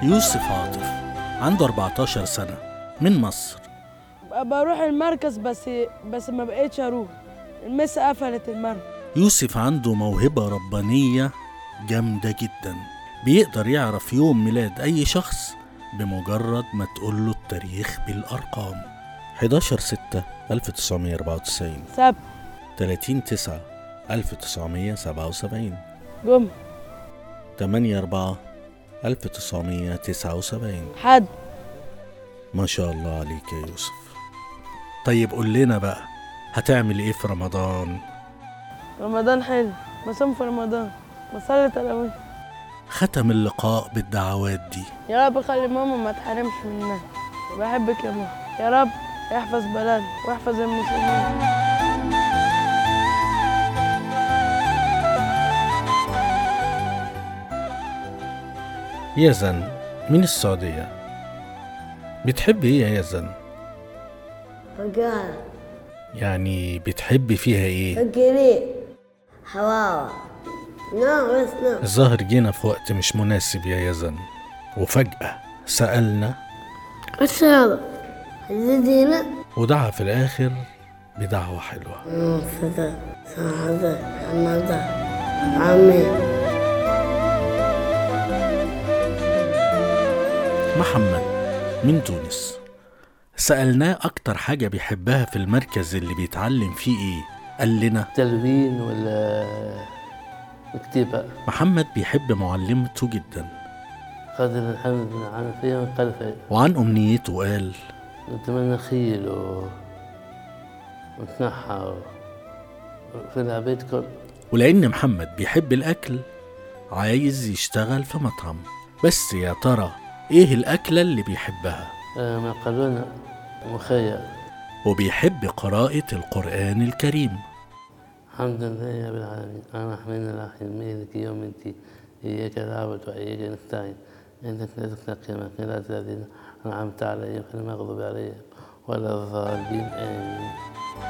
يوسف عاطف عنده 14 سنة من مصر بروح المركز بس بس ما بقيتش اروح المس قفلت المركز يوسف عنده موهبة ربانية جامدة جدا بيقدر يعرف يوم ميلاد أي شخص بمجرد ما تقول له التاريخ بالأرقام 11 6 1994 سبت 30 9 1977 جمعة 8 4 1979 حد ما شاء الله عليك يا يوسف طيب قول لنا بقى هتعمل ايه في رمضان رمضان حلو بصوم في رمضان بصلي تراويح ختم اللقاء بالدعوات دي يا رب خلي ماما ما تحرمش منها بحبك يا ماما يا رب احفظ بلدنا واحفظ المسلمين يزن من السعودية بتحبي ايه يا يزن فقال يعني بتحبي فيها ايه فقري حواوة نعم بس نعم الظاهر جينا في وقت مش مناسب يا يزن وفجأة سألنا وش هذا؟ الذين ودعا في الآخر بدعوة حلوة صدق صدق حمد عمي محمد من تونس سألناه أكتر حاجة بيحبها في المركز اللي بيتعلم فيه إيه قال لنا تلوين ولا كتابة محمد بيحب معلمته جدا قدر الحمد لله عن فيها من قلفة وعن أمنيته قال نتمنى خيل و... وتنحى و... في العبيد كل ولأن محمد بيحب الأكل عايز يشتغل في مطعم بس يا ترى إيه الأكلة اللي بيحبها آه، ما قالونا مخير وبيحب قراءة القرآن الكريم الحمد لله يا رب العالمين الرحمن الرحيم مالك يوم الدين إياك نعبد وإياك نستعين إنك لا تتقي ما قراءة الذين أنعمت عليهم غير المغضوب عليهم ولا الضالين آمين